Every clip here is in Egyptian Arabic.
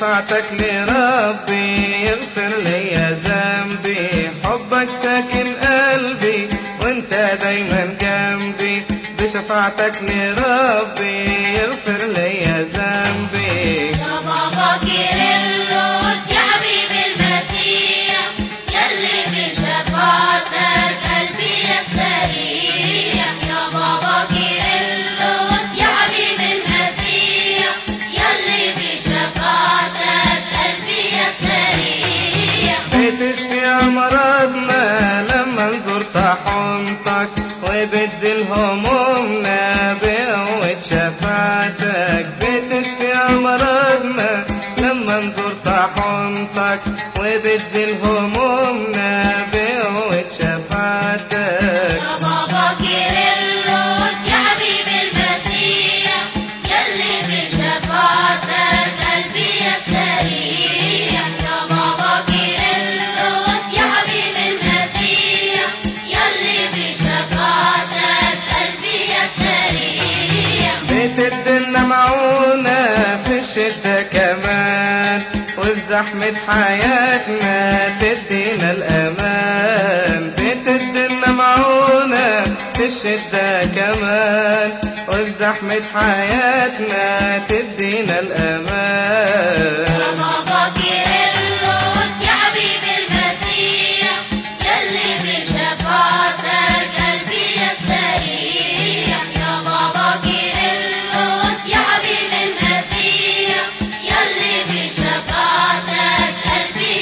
بشفاعتك لربي يغفر لي ذنبي حبك ساكن قلبي وانت دايما جنبي بشفاعتك لربي يغفر لي ذنبي يا بابا كيرلس يا حبيب المسيح يلي بشفاعتك قلبي يستريح يا بابا كيرلس يا حبيب المسيح يلي بشفاعتك قلبي يستريح بتشفي أمراضنا لما نزرت حنطك وبتزيل همومنا بقوة شفاعتك بتشفي أمراضنا لما نزرت حنطك وبتزيل همومنا بقوة شفاعتك يا بابا كيرلس يا حبيب المسيح يلي بشفاعتك قلبي يستريح يا بابا كيرلس يا حبيب المسيح يلي بشفاعتك قلبي يستريح بتدينا معونة في الشدة كمان وفي زحمة حياتنا تدينا الأمان بتدينا معونة في الشدة كمان وفي زحمة حياتنا تدينا يا الأمان بابا كيرلس يا حبيب المسيح يلي بشفاعتك قلبي يستريح يا بابا كيرلس يا حبيب المسيح يلي بشفاعتك قلبي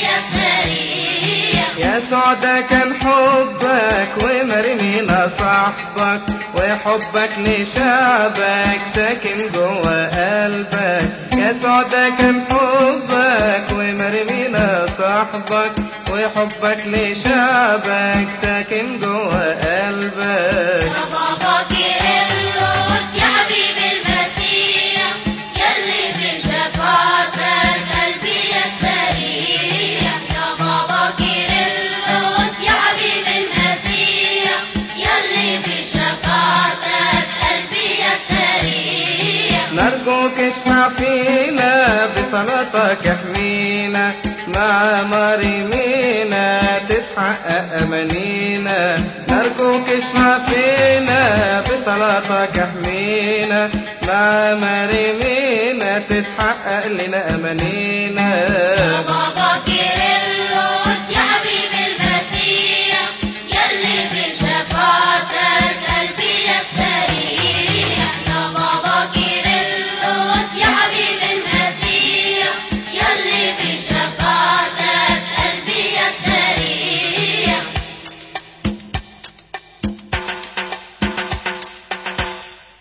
يستريح يسوع ده كان حبك ومرمينا صاحبك وحبك لشعبك ساكن جوا قلبك يسوع ده كان حبك ومرمينا صاحبك وحبك لشعبك ساكن جوا قلبك يا بابا كيرلس يا حبيب المسيح يلي بشفاعتك قلبي يستريح يا بابا كيرلس يا حبيب المسيح يلي بشفاعتك قلبي يستريح نرجوك اسمع فينا بصلاتك احمينا مع مريمينا تتحقق امانينا نرجوك اسمع فينا بصلاتك احمينا مع مريمينا تتحقق لنا يا امانينا بابا